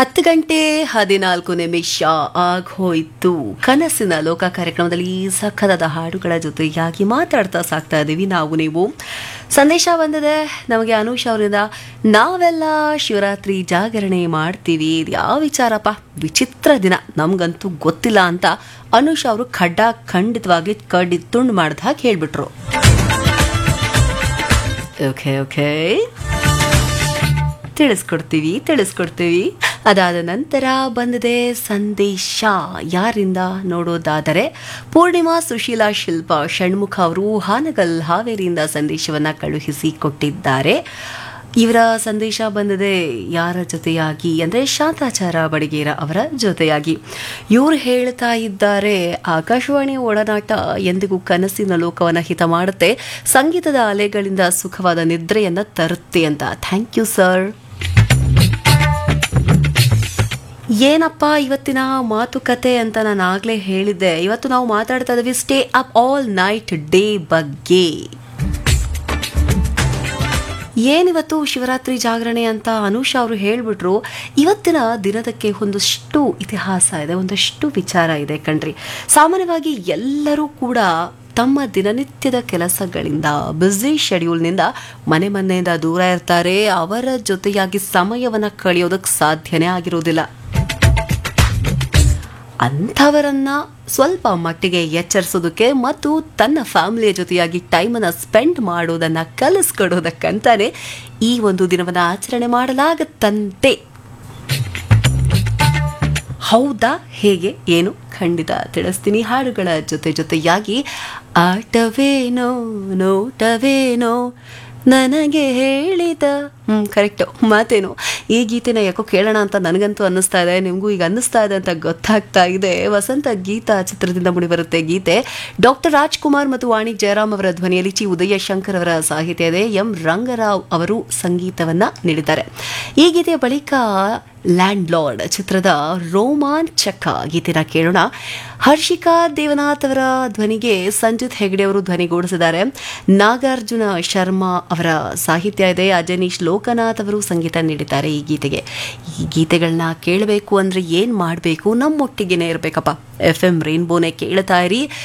ಹತ್ತು ಗಂಟೆ ಹದಿನಾಲ್ಕು ನಿಮಿಷ ಆಗೋಯ್ತು ಕನಸಿನ ಲೋಕ ಕಾರ್ಯಕ್ರಮದಲ್ಲಿ ಸಖದಾದ ಹಾಡುಗಳ ಜೊತೆಯಾಗಿ ಮಾತಾಡ್ತಾ ಸಾಕ್ತಾ ಇದ್ದೀವಿ ನಾವು ನೀವು ಸಂದೇಶ ಬಂದಿದೆ ನಮಗೆ ಅನುಷ್ ಅವರಿಂದ ನಾವೆಲ್ಲ ಶಿವರಾತ್ರಿ ಜಾಗರಣೆ ಮಾಡ್ತೀವಿ ಇದು ಯಾವ ವಿಚಾರಪ್ಪ ವಿಚಿತ್ರ ದಿನ ನಮ್ಗಂತೂ ಗೊತ್ತಿಲ್ಲ ಅಂತ ಅನುಷ್ ಅವರು ಖಡ್ಡ ಖಂಡಿತವಾಗಿ ಕಡ್ಡಿ ತುಂಡು ಮಾಡ್ದ ಹಾಗೆ ಹೇಳ್ಬಿಟ್ರು ಓಕೆ ಓಕೆ ತಿಳಿಸ್ಕೊಡ್ತೀವಿ ತಿಳಿಸ್ಕೊಡ್ತೀವಿ ಅದಾದ ನಂತರ ಬಂದಿದೆ ಸಂದೇಶ ಯಾರಿಂದ ನೋಡೋದಾದರೆ ಪೂರ್ಣಿಮಾ ಸುಶೀಲಾ ಶಿಲ್ಪ ಷಣ್ಮುಖ ಅವರು ಹಾನಗಲ್ ಹಾವೇರಿಯಿಂದ ಸಂದೇಶವನ್ನ ಕಳುಹಿಸಿ ಕೊಟ್ಟಿದ್ದಾರೆ ಇವರ ಸಂದೇಶ ಬಂದಿದೆ ಯಾರ ಜೊತೆಯಾಗಿ ಅಂದರೆ ಶಾಂತಾಚಾರ ಬಡಿಗೇರ ಅವರ ಜೊತೆಯಾಗಿ ಇವ್ರು ಹೇಳ್ತಾ ಇದ್ದಾರೆ ಆಕಾಶವಾಣಿ ಒಡನಾಟ ಎಂದಿಗೂ ಕನಸಿನ ಲೋಕವನ್ನು ಹಿತ ಮಾಡುತ್ತೆ ಸಂಗೀತದ ಅಲೆಗಳಿಂದ ಸುಖವಾದ ನಿದ್ರೆಯನ್ನ ತರುತ್ತೆ ಅಂತ ಥ್ಯಾಂಕ್ ಯು ಸರ್ ಏನಪ್ಪ ಇವತ್ತಿನ ಮಾತುಕತೆ ಅಂತ ನಾನು ಆಗಲೇ ಹೇಳಿದ್ದೆ ಇವತ್ತು ನಾವು ಮಾತಾಡ್ತಾ ಇದ್ದೀವಿ stay up all night day ಬಗ್ಗೆ ಏನಿವತ್ತು ಶಿವರಾತ್ರಿ ಜಾಗರಣೆ ಅಂತ ಅನುಷಾ ಅವರು ಹೇಳಿಬಿಟ್ರು ಇವತ್ತಿನ ದಿನದಕ್ಕೆ ಒಂದಷ್ಟು ಇತಿಹಾಸ ಇದೆ ಒಂದಷ್ಟು ವಿಚಾರ ಇದೆ ಕಣ್ರಿ ಸಾಮಾನ್ಯವಾಗಿ ಎಲ್ಲರೂ ಕೂಡ ತಮ್ಮ ದಿನನಿತ್ಯದ ಕೆಲಸಗಳಿಂದ ಬ್ಯುಸಿ ಶೆಡ್ಯೂಲ್ನಿಂದ ಮನೆ ಮನೆಯಿಂದ ದೂರ ಇರ್ತಾರೆ ಅವರ ಜೊತೆಯಾಗಿ ಸಮಯವನ್ನು ಕಳೆಯೋದಕ್ಕೆ ಸಾಧ್ಯನೇ ಆಗಿರೋದಿಲ್ಲ ಅಂಥವರನ್ನ ಸ್ವಲ್ಪ ಮಟ್ಟಿಗೆ ಎಚ್ಚರಿಸೋದಕ್ಕೆ ಮತ್ತು ತನ್ನ ಫ್ಯಾಮಿಲಿಯ ಜೊತೆಯಾಗಿ ಟೈಮನ್ನು ಸ್ಪೆಂಡ್ ಮಾಡೋದನ್ನ ಕಲಿಸ್ಕೊಡೋದಕ್ಕಂತಾನೆ ಈ ಒಂದು ದಿನವನ್ನು ಆಚರಣೆ ಮಾಡಲಾಗತ್ತಂತೆ ಹೌದಾ ಹೇಗೆ ಏನು ಖಂಡಿತ ತಿಳಿಸ್ತೀನಿ ಹಾಡುಗಳ ಜೊತೆ ಜೊತೆಯಾಗಿ ಆಟವೇನೋ ನೋಟವೇನೋ ನನಗೆ ಹೇಳಿದ ಹ್ಮ್ ಕರೆಕ್ಟು ಮಾತೇನು ಈ ಗೀತೆನ ಯಾಕೋ ಕೇಳೋಣ ಅಂತ ನನಗಂತೂ ಅನ್ನಿಸ್ತಾ ಇದೆ ನಿಮಗೂ ಈಗ ಅನ್ನಿಸ್ತಾ ಇದೆ ಅಂತ ಗೊತ್ತಾಗ್ತಾ ಇದೆ ವಸಂತ ಗೀತಾ ಚಿತ್ರದಿಂದ ಮುಡಿಬರುತ್ತೆ ಗೀತೆ ಡಾಕ್ಟರ್ ರಾಜ್ಕುಮಾರ್ ಮತ್ತು ವಾಣಿ ಜಯರಾಮ್ ಅವರ ಧ್ವನಿಯಲ್ಲಿ ಚಿ ಉದಯ ಶಂಕರ್ ಅವರ ಸಾಹಿತ್ಯ ಇದೆ ಎಂ ರಂಗರಾವ್ ಅವರು ಸಂಗೀತವನ್ನ ನೀಡಿದ್ದಾರೆ ಈ ಗೀತೆಯ ಬಳಿಕ ಲ್ಯಾಂಡ್ ಲಾರ್ಡ್ ಚಿತ್ರದ ರೋಮಾಂಚಕ ಗೀತೆನ ಕೇಳೋಣ ಹರ್ಷಿಕಾ ದೇವನಾಥ್ ಅವರ ಧ್ವನಿಗೆ ಸಂಜಿತ್ ಹೆಗ್ಡೆ ಅವರು ಧ್ವನಿಗೂಡಿಸಿದ್ದಾರೆ ನಾಗಾರ್ಜುನ ಶರ್ಮಾ ಅವರ ಸಾಹಿತ್ಯ ಇದೆ ಅಜನೀಶ್ ಲೋಕನಾಥ್ ಅವರು ಸಂಗೀತ ನೀಡಿದ್ದಾರೆ ಈ ಗೀತೆಗೆ ಈ ಗೀತೆಗಳನ್ನ ಕೇಳಬೇಕು ಅಂದ್ರೆ ಏನ್ ಮಾಡಬೇಕು ನಮ್ಮೊಟ್ಟಿಗೆನೇ ಇರಬೇಕಪ್ಪ ಎಫ್ ಎಂ ರೇನ್ಬೋನೇ ಕೇಳ್ತಾ ಇರಿ